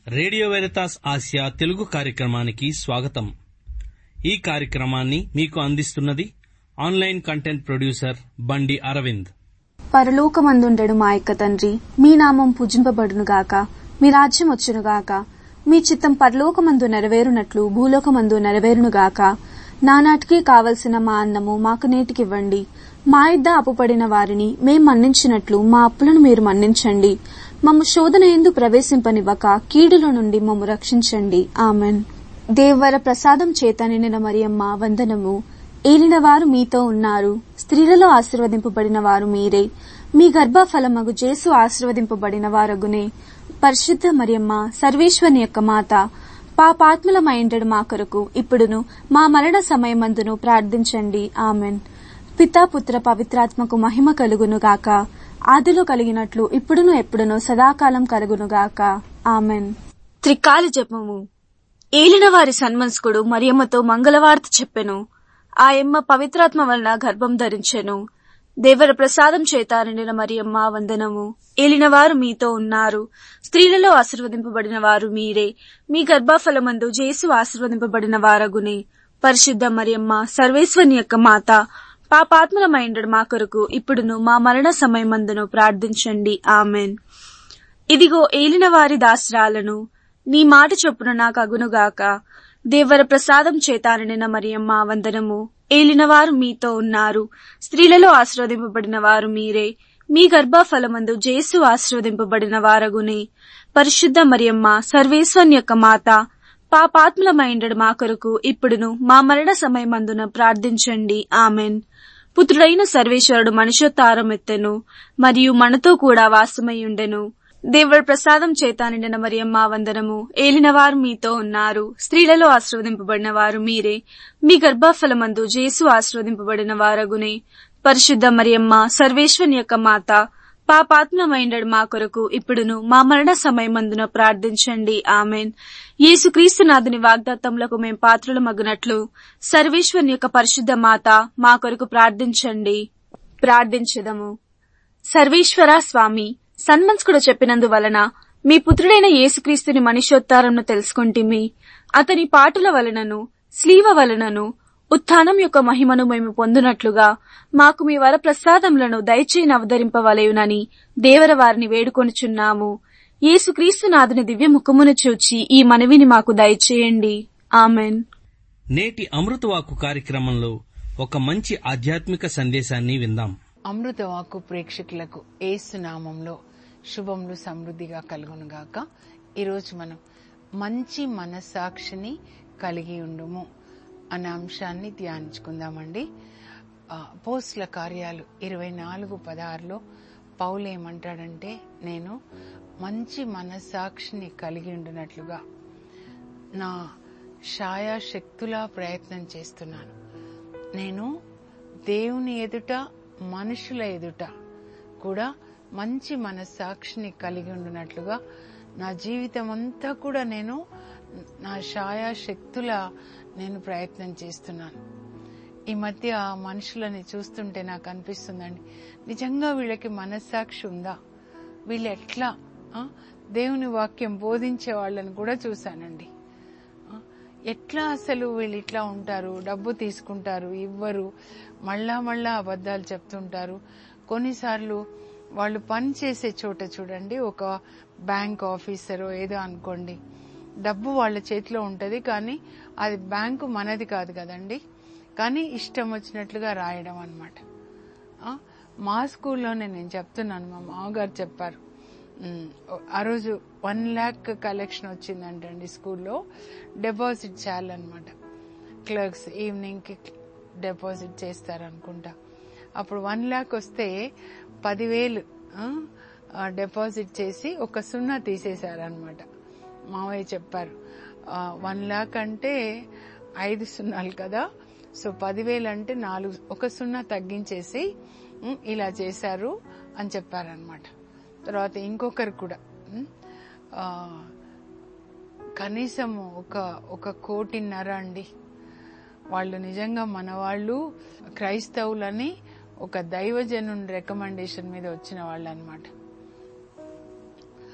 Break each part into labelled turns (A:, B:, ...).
A: Radio Veritas Asia Telugu కార్యక్రమానికి స్వాగతం ఈ కార్యక్రమాన్ని మీకు అందిస్తున్నది ఆన్లైన్ కంటెంట్ ప్రొడ్యూసర్ బండి అరవింద్
B: పరలోకమందుండెడు మా యొక్క తండ్రి మీ నామం పూజింపబడునుగాక మీ రాజ్యం వచ్చునుగాక మీ చిత్తం పరలోకమందు నెరవేరునట్లు భూలోకమందు నెరవేరునుగాక నానాటికి కావలసిన మా అన్నము మాకు నేటికివ్వండి మా ఇద్ద అప్పుపడిన వారిని మేం మన్నించినట్లు మా అప్పులను మీరు మన్నించండి మమ్ము శోధన ఎందు ప్రవేశింపనివ్వక కీడుల నుండి మమ్ము రక్షించండి ఆమెన్ దేవర ప్రసాదం చేత నిండిన మరియమ్మ వందనము ఏలినవారు మీతో ఉన్నారు స్త్రీలలో ఆశీర్వదింపబడిన వారు మీరే మీ గర్భఫలమగు జేసు ఆశీర్వదింపబడిన వారగునే పరిశుద్ధ మరియమ్మ సర్వేశ్వరుని యొక్క మాత పాపాత్ములమైండడు మా కొరకు ఇప్పుడును మా మరణ సమయమందును ప్రార్థించండి ఆమెన్ పితా పుత్ర పవిత్రాత్మకు మహిమ కలుగును గాక ఆదిలో కలిగినట్లు ఇప్పుడును ఎప్పుడును సదాకాలం కలుగునుగాక ఆమెన్ త్రికాల జపము ఏలినవారి సన్మనస్కుడు మరియమ్మతో మంగళవార్త చెప్పెను ఆ ఎమ్మ పవిత్రాత్మ వలన గర్భం ధరించెను దేవర ప్రసాదం చేత నిండిన మరియమ్మ వందనము ఏలినవారు మీతో ఉన్నారు స్త్రీలలో ఆశీర్వదింపబడిన వారు మీరే మీ గర్భఫలమందు జేసు ఆశీర్వదింపబడిన వారగునే పరిశుద్ధ మరియమ్మ సర్వేశ్వరుని యొక్క మాత పాపాత్మలమైండడు మా కొరకు ఇప్పుడును మా మరణ సమయమందును ప్రార్థించండి ఆమెన్ ఇదిగో ఏలిన వారి దాసరాలను నీ మాట చొప్పున నాకు అగునుగాక దేవర ప్రసాదం చేతాననిన మరియమ్మ వందనము ఏలినవారు మీతో ఉన్నారు స్త్రీలలో ఆశీర్వదింపబడిన వారు మీరే మీ గర్భఫలమందు జేసు ఆశీర్వదింపబడిన వారగునే పరిశుద్ధ మరియమ్మ సర్వేశ్వరుని యొక్క మాత పాపాత్ములమైండడు మా కొరకు ఇప్పుడును మా మరణ సమయమందున ప్రార్థించండి ఆమెన్ పుత్రుడైన సర్వేశ్వరుడు మనుష్యోత్తారం ఎత్తెను మరియు మనతో కూడా వాసమయ్యుండెను దేవుడి ప్రసాదం చేత నిండిన మరియమ్మ వందనము ఏలినవారు మీతో ఉన్నారు స్త్రీలలో ఆశీర్వదింపబడిన వారు మీరే మీ గర్భఫలమందు జేసు ఆశీర్వదింపబడిన వారగునే పరిశుద్ధ మరియమ్మ సర్వేశ్వరుని యొక్క మాత పాపాత్మమైండడు మా కొరకు ఇప్పుడును మా మరణ సమయమందున ప్రార్థించండి ఆమెన్ యేసుక్రీస్తునాథుని వాగ్దాత్తములకు మేం పాత్రలు మగునట్లు సర్వేశ్వరుని యొక్క పరిశుద్ధ మాత మా కొరకు ప్రార్థించండి ప్రార్థించదము సర్వేశ్వర స్వామి సన్మంస్కుడు చెప్పినందువలన మీ పుత్రుడైన యేసుక్రీస్తుని మనుష్యోత్తారంను తెలుసుకుంటిమి అతని పాటుల వలనను స్లీవ వలనను ఉత్థానం యొక్క మహిమను మేము పొందునట్లుగా మాకు మీ వర ప్రసాదములను దయచేయని అవతరింపవలయునని దేవర వారిని వేడుకొనుచున్నాము యేసుక్రీస్తునాథుని దివ్య ముఖమును చూచి ఈ మనవిని మాకు దయచేయండి ఆమెన్
A: నేటి అమృతవాకు కార్యక్రమంలో ఒక మంచి ఆధ్యాత్మిక సందేశాన్ని విందాం
C: అమృతవాకు ప్రేక్షకులకు ఏసునామంలో శుభములు సమృద్ధిగా కలుగునుగాక ఈరోజు మనం మంచి మనసాక్షిని కలిగి ఉండుము అనే అంశాన్ని ధ్యానించుకుందామండి ఆ, పోస్టుల కార్యాలు ఇరవై నాలుగు పదహారులో పౌలు ఏమంటాడంటే నేను మంచి మనసాక్షిని కలిగి ఉండునట్లుగా నా శక్తులా ప్రయత్నం చేస్తున్నాను నేను దేవుని ఎదుట మనుషుల ఎదుట కూడా మంచి మనస్సాక్షిని కలిగి ఉండినట్లుగా నా జీవితం అంతా కూడా నేను నా శక్తుల నేను ప్రయత్నం చేస్తున్నాను ఈ మధ్య ఆ మనుషులని చూస్తుంటే నాకు అనిపిస్తుందండి నిజంగా వీళ్ళకి మనస్సాక్షి ఉందా వీళ్ళు ఎట్లా ఆ, దేవుని వాక్యం బోధించే వాళ్ళని కూడా చూశానండి ఆ, ఎట్లా అసలు వీళ్ళు ఇట్లా ఉంటారు డబ్బు తీసుకుంటారు ఇవ్వరు మళ్ళా మళ్ళా అబద్ధాలు చెప్తుంటారు కొన్నిసార్లు వాళ్ళు పని చేసే చోట చూడండి ఒక బ్యాంక్ ఆఫీసరో ఏదో అనుకోండి డబ్బు వాళ్ళ చేతిలో ఉంటది కానీ అది బ్యాంకు మనది కాదు కదండి కానీ ఇష్టం వచ్చినట్లుగా రాయడం అనమాట మా స్కూల్లోనే నేను చెప్తున్నాను మా మామగారు చెప్పారు ఉమ్, ఆ రోజు వన్ ల్యాక్ కలెక్షన్ వచ్చిందంటండి స్కూల్లో డిపాజిట్ చేయాలన్నమాట క్లర్క్స్ ఈవినింగ్కి డిపాజిట్ చేస్తారనుకుంటా అప్పుడు వన్ ల్యాక్ వస్తే పదివేలు ఆ, ఆ, డిపాజిట్ చేసి ఒక సున్నా తీసేశారనమాట మావయ్య చెప్పారు ఆ, వన్ ల్యాక్ అంటే ఐదు సున్నాలు కదా సో పదివేలు అంటే నాలుగు ఒక సున్నా తగ్గించేసి ఉమ్, ఇలా చేశారు అని చెప్పారనమాట తర్వాత ఇంకొకరు కూడా ఉమ్, ఆ, కనీసం ఒక ఒక కోటిన్నర అండి వాళ్ళు నిజంగా మన వాళ్ళు క్రైస్తవులని ఒక దైవజనుని రికమెండేషన్ మీద వచ్చిన వాళ్ళు అనమాట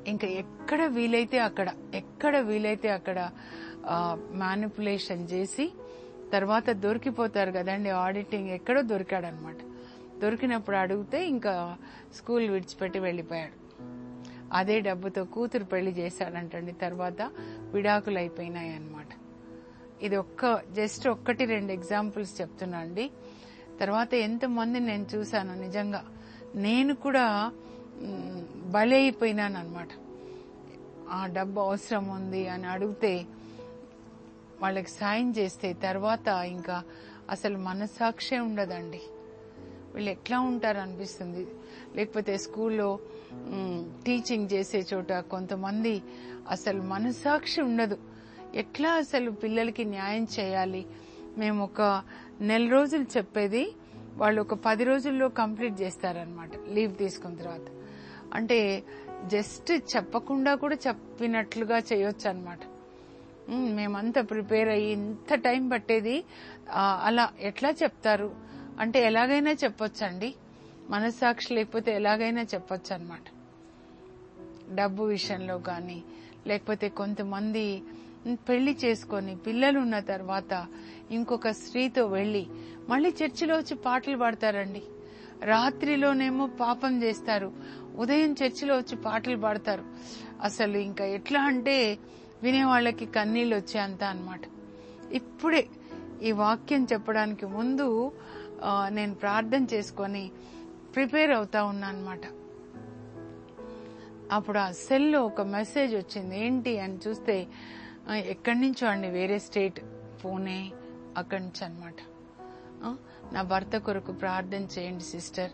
C: ఇంకా ఎక్కడ వీలైతే అక్కడ ఎక్కడ వీలైతే అక్కడ మ్యానిపులేషన్ చేసి తర్వాత దొరికిపోతారు కదండి ఆడిటింగ్ ఎక్కడో దొరికాడనమాట దొరికినప్పుడు అడిగితే ఇంకా స్కూల్ విడిచిపెట్టి వెళ్ళిపోయాడు అదే డబ్బుతో కూతురు పెళ్లి చేశాడంటండి తర్వాత విడాకులు అయిపోయినాయి అనమాట ఇది ఒక్క జస్ట్ ఒక్కటి రెండు ఎగ్జాంపుల్స్ చెప్తున్నా అండి తర్వాత ఎంతమంది నేను చూశాను నిజంగా నేను కూడా మ్, బలైపోయినాను అనమాట ఆ డబ్బు అవసరం ఉంది అని అడిగితే వాళ్ళకి సాయం చేస్తే తర్వాత ఇంకా అసలు మనసాక్షే ఉండదండి వీళ్ళు ఎట్లా ఉంటారు అనిపిస్తుంది లేకపోతే స్కూల్లో మ్, టీచింగ్ చేసే చోట కొంతమంది అసలు మనసాక్షి ఉండదు ఎట్లా అసలు పిల్లలకి న్యాయం చేయాలి మేము ఒక నెల రోజులు చెప్పేది వాళ్ళు ఒక పది రోజుల్లో కంప్లీట్ చేస్తారనమాట లీవ్ తీసుకున్న తర్వాత అంటే జస్ట్ చెప్పకుండా కూడా చెప్పినట్లుగా చేయొచ్చు అనమాట మ్మ్, మేమంతా ప్రిపేర్ అయ్యి ఇంత టైం పట్టేది ఆ, అలా ఎట్లా చెప్తారు అంటే ఎలాగైనా చెప్పొచ్చండి మనస్సాక్షి లేకపోతే ఎలాగైనా చెప్పొచ్చు అనమాట డబ్బు విషయంలో కానీ లేకపోతే కొంతమంది మ్, పెళ్లి చేసుకొని పిల్లలు ఉన్న తర్వాత ఇంకొక స్త్రీతో వెళ్లి మళ్ళీ చర్చిలో వచ్చి పాటలు పాడతారండి రాత్రిలోనేమో పాపం చేస్తారు ఉదయం చర్చిలో వచ్చి పాటలు పాడతారు అసలు ఇంకా ఎట్లా అంటే వినేవాళ్ళకి కన్నీళ్ళు వచ్చే అంత అనమాట ఇప్పుడే ఈ వాక్యం చెప్పడానికి ముందు ఆ, నేను ప్రార్థన చేసుకొని ప్రిపేర్ అవుతా ఉన్నా అనమాట అప్పుడు ఆ సెల్లో ఒక మెసేజ్ వచ్చింది ఏంటి అని చూస్తే ఆ, ఎక్కడి నుంచో అండి వేరే స్టేట్ పూణే అక్కడి నుంచి అనమాట నా భర్త కొరకు ప్రార్థన చేయండి సిస్టర్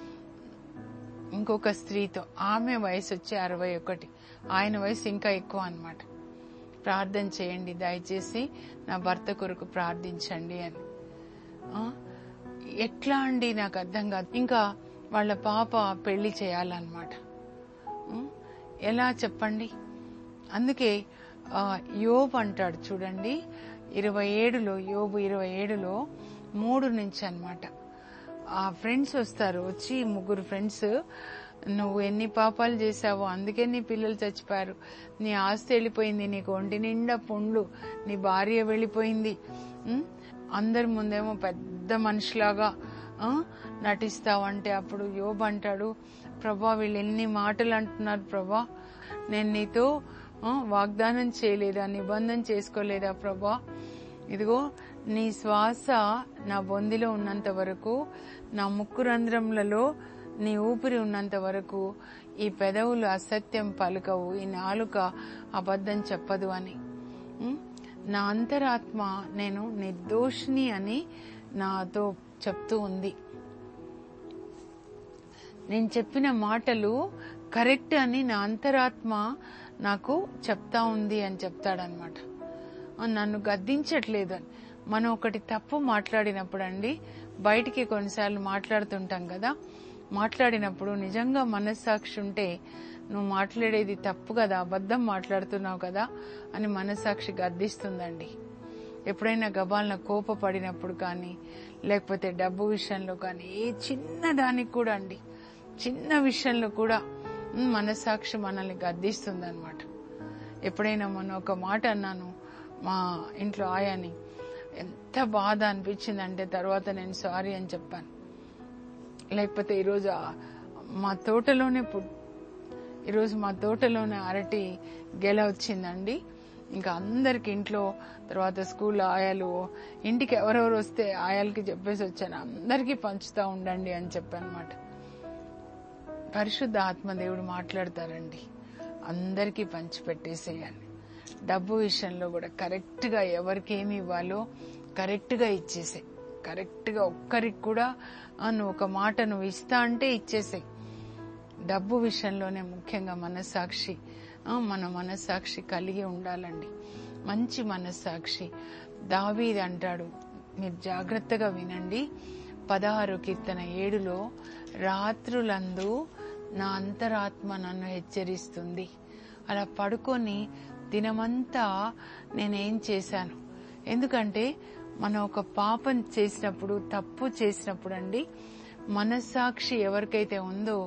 C: ఇంకొక స్త్రీతో ఆమె వయసు వచ్చి అరవై ఒకటి ఆయన వయసు ఇంకా ఎక్కువ అన్నమాట ప్రార్థన చేయండి దయచేసి నా భర్త కొరకు ప్రార్థించండి అని ఆ, ఎట్లా అండి నాకు అర్థం కాదు ఇంకా వాళ్ళ పాప పెళ్లి చేయాలన్నమాట ఉం? ఎలా చెప్పండి అందుకే ఆ, యోబు అంటాడు చూడండి ఇరవై ఏడులో యోబు ఇరవై ఏడులో మూడు నుంచి అన్నమాట ఆ ఫ్రెండ్స్ వస్తారు వచ్చి ముగ్గురు ఫ్రెండ్స్ నువ్వు ఎన్ని పాపాలు చేశావో అందుకే నీ పిల్లలు చచ్చిపోయారు నీ ఆస్తి వెళ్ళిపోయింది నీకు ఒంటి నిండా పుండ్లు నీ భార్య వెళ్ళిపోయింది ఉం? అందరి ముందేమో పెద్ద మనిషిలాగా ఆ, నటిస్తావంటే అప్పుడు యోబ్ అంటాడు ప్రభా వీళ్ళు ఎన్ని మాటలు అంటున్నారు ప్రభా నేను నీతో ఆ, వాగ్దానం చేయలేదా నిబంధన చేసుకోలేదా ప్రభా ఇదిగో నీ శ్వాస నా బొందిలో ఉన్నంత వరకు నా ముక్కు రంధ్రములలో నీ ఊపిరి ఉన్నంత వరకు ఈ పెదవులు అసత్యం పలుకవు ఈ నాలుక అబద్ధం చెప్పదు అని ఉం? నా అంతరాత్మ నేను నిర్దోషిని అని నాతో చెప్తూ ఉంది నేను చెప్పిన మాటలు కరెక్ట్ అని నా అంతరాత్మ నాకు చెప్తా ఉంది అని చెప్తాడనమాట నన్ను గద్దించట్లేదు అని మనం ఒకటి తప్పు మాట్లాడినప్పుడు అండి బయటికి కొన్నిసార్లు మాట్లాడుతుంటాం కదా మాట్లాడినప్పుడు నిజంగా మనస్సాక్షి ఉంటే నువ్వు మాట్లాడేది తప్పు కదా అబద్ధం మాట్లాడుతున్నావు కదా అని మనస్సాక్షి గద్దిస్తుందండి ఎప్పుడైనా గబాలన కోపపడినప్పుడు కానీ లేకపోతే డబ్బు విషయంలో కానీ ఏ చిన్న దానికి కూడా అండి చిన్న విషయంలో కూడా ఉమ్, మనస్సాక్షి మనల్ని గద్దిస్తుంది అనమాట ఎప్పుడైనా మొన్న ఒక మాట అన్నాను మా ఇంట్లో ఆయాని ఎంత బాధ అనిపించిందంటే తర్వాత నేను సారీ అని చెప్పాను లేకపోతే ఈరోజు ఆ- మా తోటలోనే పు ఈరోజు మా తోటలోనే అరటి గెల వచ్చిందండి ఇంకా అందరికి ఇంట్లో తర్వాత స్కూల్ ఆయాలు ఇంటికి ఎవరెవరు వస్తే ఆయాలకి చెప్పేసి వచ్చాను అందరికీ పంచుతా ఉండండి అని చెప్పానమాట పరిశుద్ధ ఆత్మదేవుడు మాట్లాడతారండి అందరికీ పంచి పెట్టేసేయాలి డబ్బు విషయంలో కూడా కరెక్ట్ గా ఎవరికి ఏమి ఇవ్వాలో కరెక్ట్ గా ఇచ్చేసే కరెక్ట్ గా ఒక్కరికి కూడా "ఆ, నువ్వు ఒక మాట నువ్వు ఇస్తా అంటే ఇచ్చేసేయి డబ్బు విషయంలోనే ముఖ్యంగా మనస్సాక్షి ఆ, మన మనస్సాక్షి కలిగి ఉండాలండి మంచి మనస్సాక్షి దావీద్ అంటాడు మీరు జాగ్రత్తగా వినండి పదహారు కీర్తన ఏడులో రాత్రులందు నా అంతరాత్మ నన్ను హెచ్చరిస్తుంది అలా పడుకొని దినమంతా నేనేం చేశాను ఎందుకంటే మనం ఒక పాపం చేసినప్పుడు తప్పు చేసినప్పుడు అండి మనస్సాక్షి ఎవరికైతే ఉందో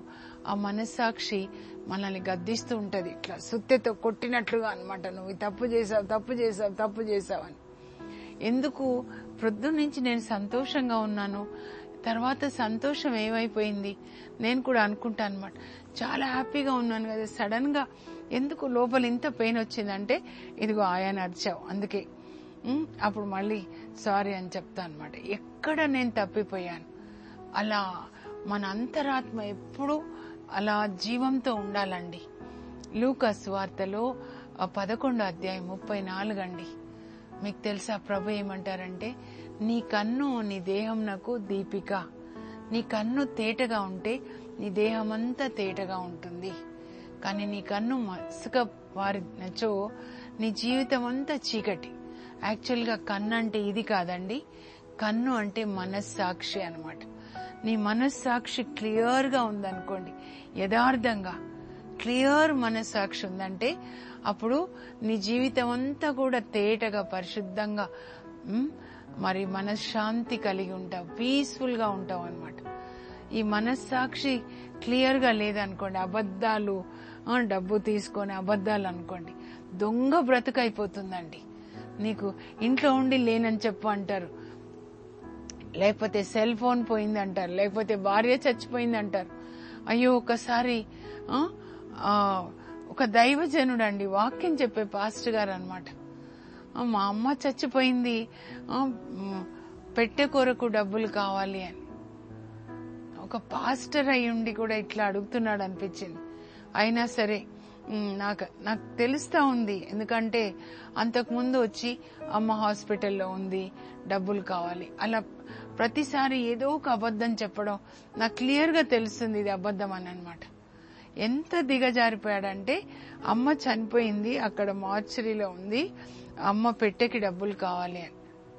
C: ఆ మనస్సాక్షి మనల్ని గద్దిస్తూ ఉంటది ఇట్లా సుత్తెతో కొట్టినట్లుగా అన్నమాట నువ్వు ఈ తప్పు చేసావు తప్పు చేసావు తప్పు చేసావు అని ఎందుకు ప్రొద్దు నుంచి నేను సంతోషంగా ఉన్నాను తర్వాత సంతోషం ఏమైపోయింది నేను కూడా అనుకుంటా అనమాట చాలా హ్యాపీగా ఉన్నాను కదా సడన్ గా ఎందుకు లోపల ఇంత పెయిన్ వచ్చిందంటే ఇదిగో ఆయన అరిచావు అందుకే ఉమ్, అప్పుడు మళ్ళీ సారీ అని చెప్తా అనమాట ఎక్కడ నేను తప్పిపోయాను అలా మన అంతరాత్మ ఎప్పుడూ అలా జీవంతో ఉండాలండి లూకాస్ వార్తలో ఆ పదకొండో అధ్యాయం ముప్పై నాలుగు అండి మీకు తెలుసా ప్రభు ఏమంటారంటే నీ కన్ను నీ దేహం నాకు దీపిక నీ కన్ను తేటగా ఉంటే నీ దేహం అంతా తేటగా ఉంటుంది కానీ నీ కన్ను మసక వారినచో నీ జీవితం అంతా చీకటి యాక్చువల్గా కన్ను అంటే ఇది కాదండి కన్ను అంటే మనస్సాక్షి అన్నమాట నీ మనస్సాక్షి క్లియర్ గా ఉందనుకోండి యథార్థంగా క్లియర్ మనస్సాక్షి ఉందంటే అప్పుడు నీ జీవితం అంతా కూడా తేటగా పరిశుద్ధంగా ఉమ్, మరి మనశ్శాంతి కలిగి ఉంటావు పీస్ఫుల్ గా ఉంటావు అనమాట ఈ మనస్సాక్షి క్లియర్ గా లేదనుకోండి అబద్ధాలు ఆ, డబ్బు తీసుకొని అబద్ధాలు అనుకోండి దొంగ బ్రతుకైపోతుందండి నీకు ఇంట్లో ఉండి లేనని చెప్పు అంటారు లేకపోతే సెల్ ఫోన్ పోయింది అంటారు లేకపోతే భార్య చచ్చిపోయింది అంటారు అయ్యో ఒకసారి ఆ, ఆ, ఒక దైవజనుడు అండి వాక్యం చెప్పే పాస్టర్ గారు అనమాట మా అమ్మ చచ్చిపోయింది ఆ, మ్, పెట్టె కొరకు డబ్బులు కావాలి అని ఒక పాస్టర్ అయి ఉండి కూడా ఇట్లా అడుగుతున్నాడు అనిపించింది అయినా సరే ఉమ్, నాకు నాకు తెలుస్తా ఉంది ఎందుకంటే అంతకు ముందు వచ్చి అమ్మ హాస్పిటల్లో ఉంది డబ్బులు కావాలి అలా ప్రతిసారి ఏదో ఒక అబద్ధం చెప్పడం నాకు క్లియర్ గా తెలుస్తుంది ఇది అబద్ధం అని అనమాట ఎంత దిగజారిపోయాడంటే అమ్మ చనిపోయింది అక్కడ మార్చరీలో ఉంది అమ్మ పెట్టెకి డబ్బులు కావాలి అని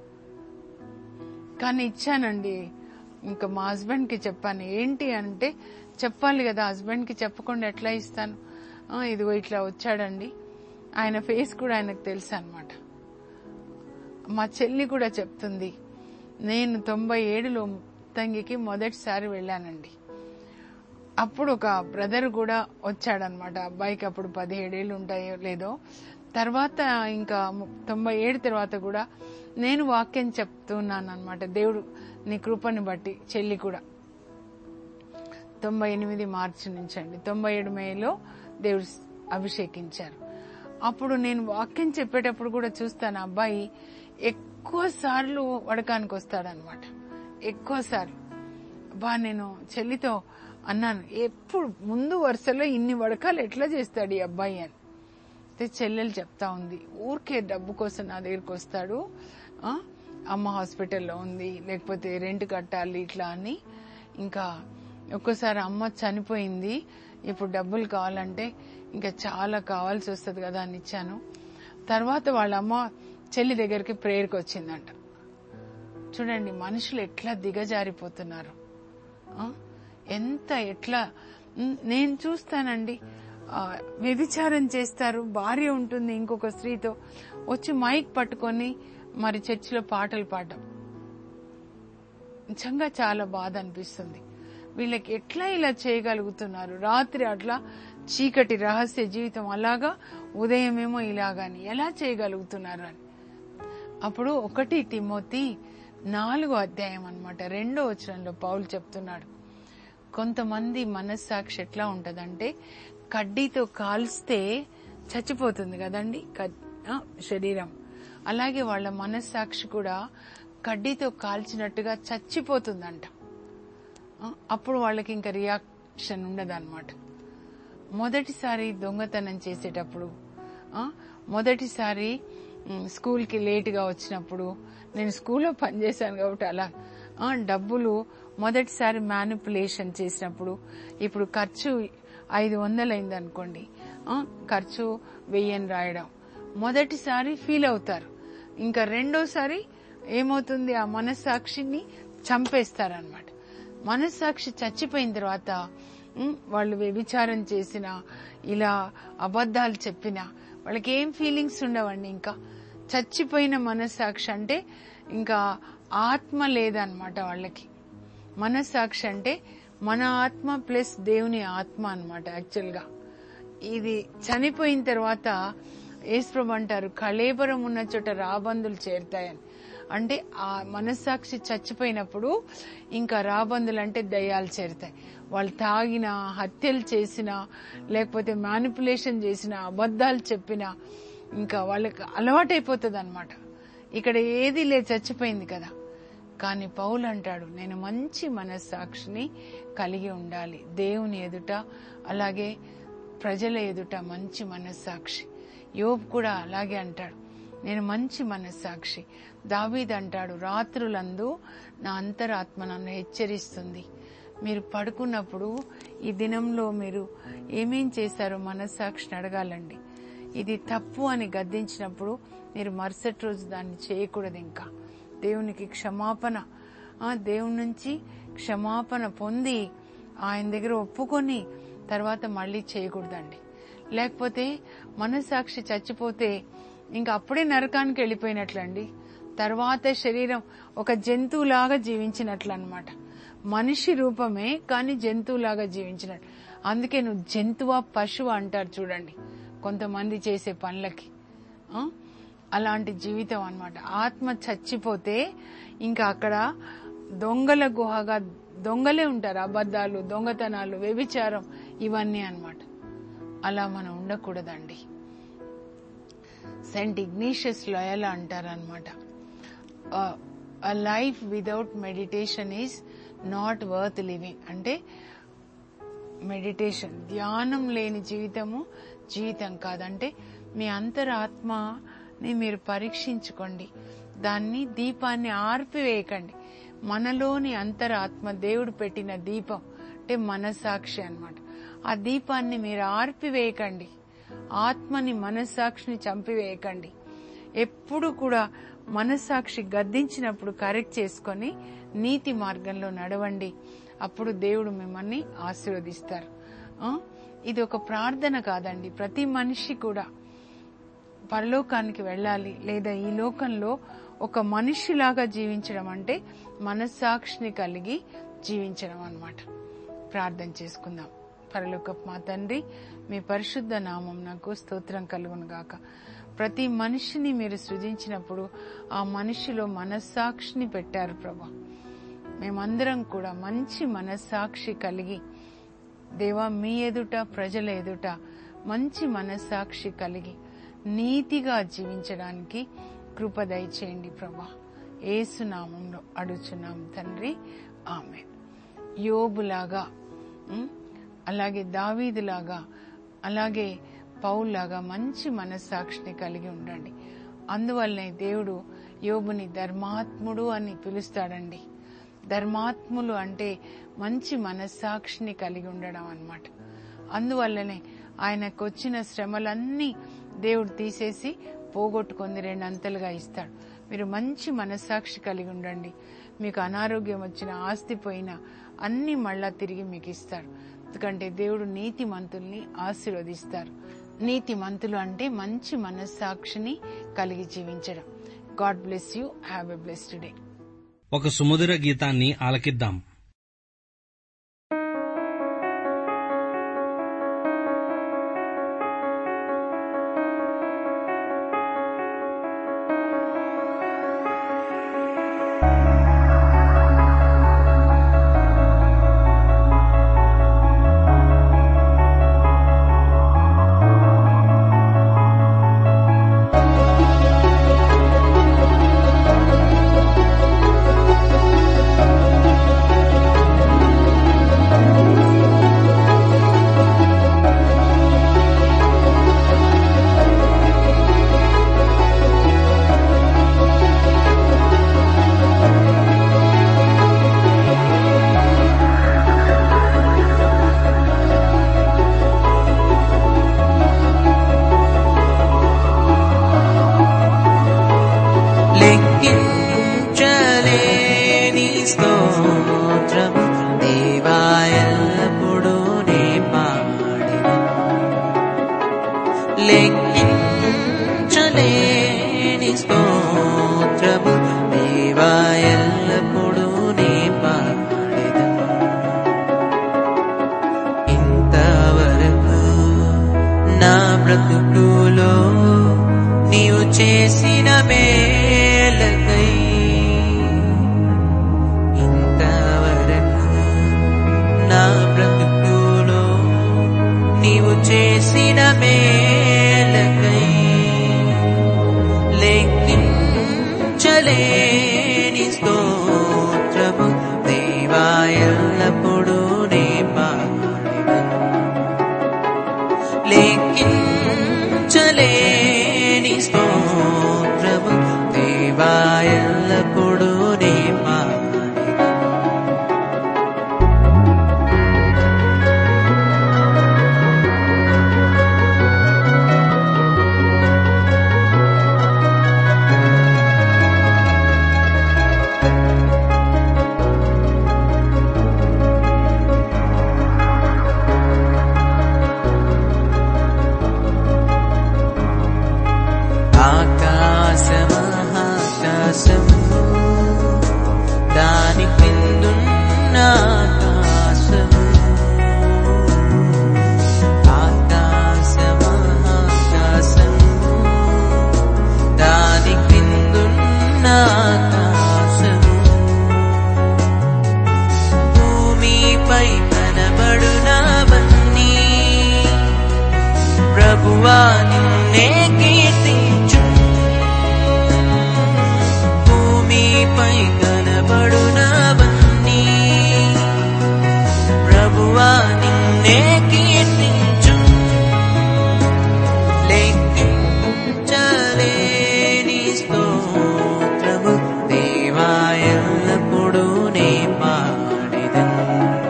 C: కానీ ఇచ్చానండి ఇంకా మా హస్బెండ్ కి చెప్పాను ఏంటి అంటే చెప్పాలి కదా హస్బెండ్ కి చెప్పకుండా ఎట్లా ఇస్తాను ఆ, ఇదిగో ఇట్లా వచ్చాడండి ఆయన ఫేస్ కూడా ఆయనకు తెలుసు అనమాట మా చెల్లి కూడా చెప్తుంది నేను తొంభై ఏడులో తంగికి మొదటిసారి వెళ్ళానండి అప్పుడు ఒక బ్రదర్ కూడా వచ్చాడనమాట అబ్బాయికి అప్పుడు పదిహేడేళ్ళు ఉంటాయో లేదో తర్వాత ఇంకా ము- తొంభై ఏడు తర్వాత కూడా నేను వాక్యం చెప్తున్నాను అనమాట దేవుడు నీ కృపని బట్టి చెల్లి కూడా తొంభై ఎనిమిది మార్చి నుంచి అండి తొంభై ఏడు మేలో దేవుడు అభిషేకించారు అప్పుడు నేను వాక్యం చెప్పేటప్పుడు కూడా చూస్తాను ఆ అబ్బాయి ఎక్కువ సార్లు వడకానికి వస్తాడనమాట ఎక్కువ సార్లు బా నేను చెల్లితో అన్నాను ఎప్పుడు ముందు వరుసలో ఇన్ని వడకాలు ఎట్లా చేస్తాడు ఈ అబ్బాయి అని అయితే చెల్లెలు చెప్తా ఉంది ఊరికే డబ్బు కోసం నా దగ్గరికి వస్తాడు ఆ, అమ్మ హాస్పిటల్లో ఉంది లేకపోతే రెంట్ కట్టాలి ఇట్లా అని ఇంకా ఒక్కోసారి అమ్మ చనిపోయింది ఇప్పుడు డబ్బులు కావాలంటే ఇంకా చాలా కావాల్సి వస్తుంది కదా అని ఇచ్చాను తర్వాత వాళ్ళ అమ్మ చెల్లి దగ్గరికి ప్రేయర్కి వచ్చిందంట చూడండి మనుషులు ఎట్లా దిగజారిపోతున్నారు ఆ? ఎంత ఎట్లా ఉమ్, నేను చూస్తానండి ఆ, వ్యభిచారం చేస్తారు భార్య ఉంటుంది ఇంకొక స్త్రీతో వచ్చి మైక్ పట్టుకొని మరి చర్చిలో పాటలు పాడడం నిజంగా చాలా బాధ అనిపిస్తుంది వీళ్ళకి ఎట్లా ఇలా చేయగలుగుతున్నారు రాత్రి అట్లా చీకటి రహస్య జీవితం అలాగా ఉదయమేమో ఇలాగాని ఎలా చేయగలుగుతున్నారు అని అప్పుడు ఒకటి తిమోతి నాలుగో అధ్యాయం అన్నమాట రెండో వచనంలో పౌలు చెప్తున్నాడు కొంతమంది మనస్సాక్షి ఎట్లా ఉంటదంటే కడ్డీతో కాల్స్తే చచ్చిపోతుంది కదండి కడ్- ఆ, శరీరం అలాగే వాళ్ళ మనస్సాక్షి కూడా కడ్డీతో కాల్చినట్టుగా చచ్చిపోతుందంట ఆ, అప్పుడు వాళ్ళకి ఇంకా రియాక్షన్ ఉండదన్నమాట మొదటిసారి దొంగతనం చేసేటప్పుడు ఆ, మొదటిసారి మ్, స్కూల్కి లేటుగా వచ్చినప్పుడు నేను స్కూల్లో పనిచేశాను కాబట్టి అలా ఆ, డబ్బులు మొదటిసారి మ్యానిపులేషన్ చేసినప్పుడు ఇప్పుడు ఖర్చు ఐదు వందలు అయింది అనుకోండి ఖర్చు వెయ్యని రాయడం మొదటిసారి ఫీల్ అవుతారు ఇంకా రెండోసారి ఏమవుతుంది ఆ మనస్సాక్షిని చంపేస్తారనమాట మనస్సాక్షి చచ్చిపోయిన తర్వాత ఉమ్, వాళ్ళు వ్యభిచారం చేసిన ఇలా అబద్ధాలు చెప్పినా వాళ్ళకి ఏం ఫీలింగ్స్ ఉండవండి ఇంకా చచ్చిపోయిన మనస్సాక్షి అంటే ఇంకా ఆత్మ లేదన్నమాట వాళ్ళకి మనస్సాక్షి అంటే మన ఆత్మ ప్లస్ దేవుని ఆత్మ అన్నమాట యాక్చువల్గా ఇది చనిపోయిన తర్వాత యేసుప్రభు అంటారు కళేబరం ఉన్న చోట రాబందులు చేరుతాయని అంటే ఆ మనస్సాక్షి చచ్చిపోయినప్పుడు ఇంకా రాబందులు అంటే దయ్యాలు చేరుతాయి వాళ్ళు తాగిన హత్యలు చేసిన లేకపోతే మ్యానిపులేషన్ చేసిన అబద్ధాలు చెప్పిన ఇంకా వాళ్ళకి అలవాటైపోతుంది అనమాట ఇక్కడ ఏది లేదు చచ్చిపోయింది కదా కానీ పౌలు అంటాడు నేను మంచి మనస్సాక్షిని కలిగి ఉండాలి దేవుని ఎదుట అలాగే ప్రజల ఎదుట మంచి మనస్సాక్షి యోబ్ కూడా అలాగే అంటాడు నేను మంచి మనస్సాక్షి దావీద్ అంటాడు రాత్రులందు నా అంతరాత్మ నన్ను హెచ్చరిస్తుంది మీరు పడుకున్నప్పుడు ఈ దినంలో మీరు ఏమేం చేశారో మనస్సాక్షిని అడగాలండి ఇది తప్పు అని గద్దించినప్పుడు మీరు మరుసటి రోజు దాన్ని చేయకూడదు ఇంకా దేవునికి క్షమాపణ ఆ దేవుని నుంచి క్షమాపణ పొంది ఆయన దగ్గర ఒప్పుకొని తర్వాత మళ్ళీ చేయకూడదండి లేకపోతే మనస్సాక్షి చచ్చిపోతే ఇంకా అప్పుడే నరకానికి వెళ్ళిపోయినట్లండి తర్వాత శరీరం ఒక జంతువులాగా జీవించినట్లు అనమాట మనిషి రూపమే కానీ జంతువులాగా జీవించినట్లు అందుకే నువ్వు జంతువ పశువు అంటారు చూడండి కొంతమంది చేసే పనులకి ఆ? అలాంటి జీవితం అన్నమాట ఆత్మ చచ్చిపోతే ఇంకా అక్కడ దొంగల గుహగా దొంగలే ఉంటారు అబద్ధాలు దొంగతనాలు వ్యభిచారం ఇవన్నీ అన్నమాట అలా మనం ఉండకూడదండి సెంట్ ఇగ్నీషియస్ లోయలా అంటారనమాట life without meditation is not worth living అంటే మెడిటేషన్ ధ్యానం లేని జీవితము జీవితం కాదంటే మీ అంతరాత్మని మీరు పరీక్షించుకోండి దాన్ని దీపాన్ని ఆర్పివేయకండి మనలోని అంతరాత్మ దేవుడు పెట్టిన దీపం అంటే మనసాక్షి అన్నమాట ఆ దీపాన్ని మీరు ఆర్పివేయకండి ఆత్మని మనస్సాక్షిని చంపివేయకండి ఎప్పుడు కూడా మనస్సాక్షి గద్దించినప్పుడు కరెక్ట్ చేసుకొని నీతి మార్గంలో నడవండి అప్పుడు దేవుడు మిమ్మల్ని ఆశీర్వదిస్తారు ఆ? ఇది ఒక ప్రార్థన కాదండి ప్రతి మనిషి కూడా పరలోకానికి వెళ్ళాలి లేదా ఈ లోకంలో ఒక మనిషిలాగా జీవించడం అంటే మనస్సాక్షిని కలిగి జీవించడం అన్నమాట ప్రార్థన చేసుకుందాం పరలోకపు మా తండ్రి మీ పరిశుద్ధ నామం నాకు స్తోత్రం కలుగును గాక ప్రతి మనిషిని మీరు సృజించినప్పుడు ఆ మనిషిలో మనస్సాక్షిని పెట్టారు ప్రభా మేమందరం కూడా మంచి మనస్సాక్షి కలిగి దేవా మీ ఎదుట ప్రజల ఎదుట మంచి మనస్సాక్షి కలిగి నీతిగా జీవించడానికి కృప దయచేయండి ప్రభా ఏసునామంలో అడుచున్నాం తండ్రి ఆమె యోబులాగా ఉమ్, అలాగే దావీదులాగా అలాగే పౌల్లాగా మంచి మనస్సాక్షిని కలిగి ఉండండి అందువల్లనే దేవుడు యోబుని ధర్మాత్ముడు అని పిలుస్తాడండి ధర్మాత్ములు అంటే మంచి మనస్సాక్షిని కలిగి ఉండడం అన్నమాట అందువల్లనే ఆయనకు వచ్చిన శ్రమలన్నీ దేవుడు తీసేసి పోగొట్టుకొని రెండంతలుగా ఇస్తాడు మీరు మంచి మనస్సాక్షి కలిగి ఉండండి మీకు అనారోగ్యం వచ్చిన ఆస్తి పోయినా అన్ని మళ్ళా తిరిగి మీకు ఇస్తాడు ఎందుకంటే దేవుడు నీతి మంతుల్ని ఆశీర్వదిస్తారు నీతి మంతులు అంటే మంచి మనస్సాక్షిని కలిగి జీవించడం God bless you have a blessed day
A: ఒక సుమధుర గీతాన్ని ఆలకిద్దాం
D: నీ చేసిన మేలకై ఇంతవరకు నా బ్రతుకులో నీవు చేసిన మేలకై లెక్కించలేని స్తోత్రము దేవా ఎల్లప్పుడూ నే పాడెదను. లెక్కించలేని స్తోత్రము దేవా ఎల్లప్పుడూ నే పాడెదను. ఆకాశమహాకాశము దాని క్రిందున్న ఆకాశము ఆకాశమహాకాశము దాని క్రిందున్న ఆకాశము భూమిపై కనబడునవన్నీ ప్రభువా నిన్నే కీర్తించు భూమిపై కనబడునవన్నీ ప్రభువా నిన్నే కీర్తించు లెక్కించలేని స్తోత్రము దేవా ఎల్లప్పుడూ నే పాడెదను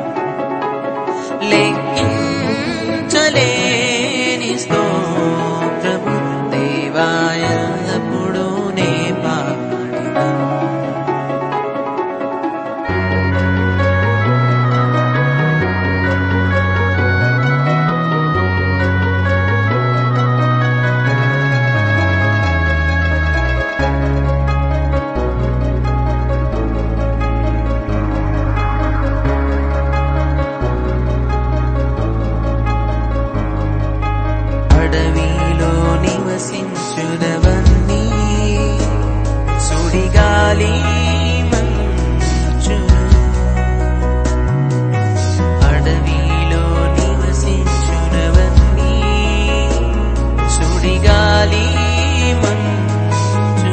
D: లెక్కించలేని స్తోత్రము దేవా ఎల్లప్పుడూ నే పాడెదను అడవిలో నివసించుదవన్నీ సుడిగాలి మంచు అడవిలో నివసించుదవన్నీ సుడిగాలి మంచు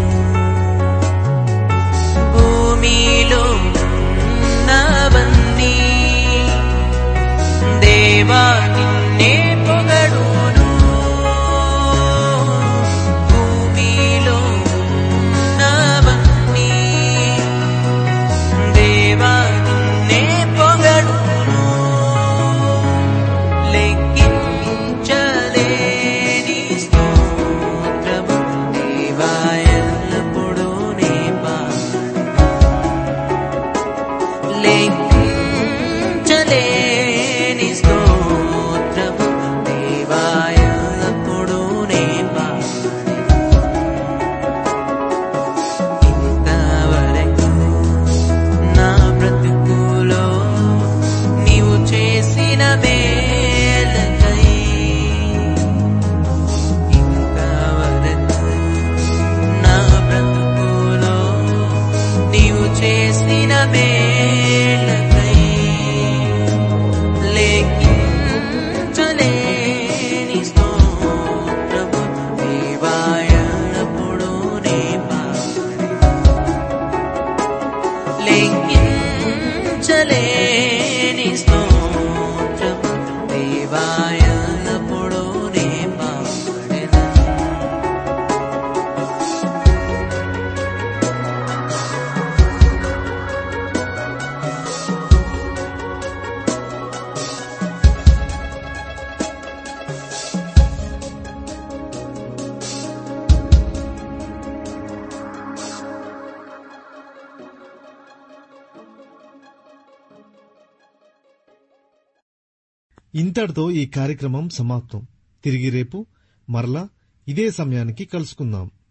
D: భూమిలో ఉన్నవన్నీ దేవా నిన్నే పొగడును భూమిలో ఉన్నవన్నీ దేవా నిన్నే పొగడును లెక్కించలేని స్తోత్రము దేవా ఎల్లప్పుడూ నే పాడెదను. లెక్కించలేని స్తోత్రము దేవా ఎల్లప్పుడూ నే పాడెదను. ఇంతవరకు నా బ్రతుకులో నీవు చేసిన మేలకై ఇంతవరకు నా బ్రతుకులో నీవు చేసిన మేలకై లెక్కించలేని స్తోత్రము దేవా ఎల్లప్పుడూ నే పాడెదను. లెక్కించలేని స్తోత్రము దేవా ఎల్లప్పుడూ నే పాడెదను.
E: ఇంతటితో ఈ కార్యక్రమం సమాప్తం తిరిగి రేపు మరలా ఇదే సమయానికి కలుసుకుందాం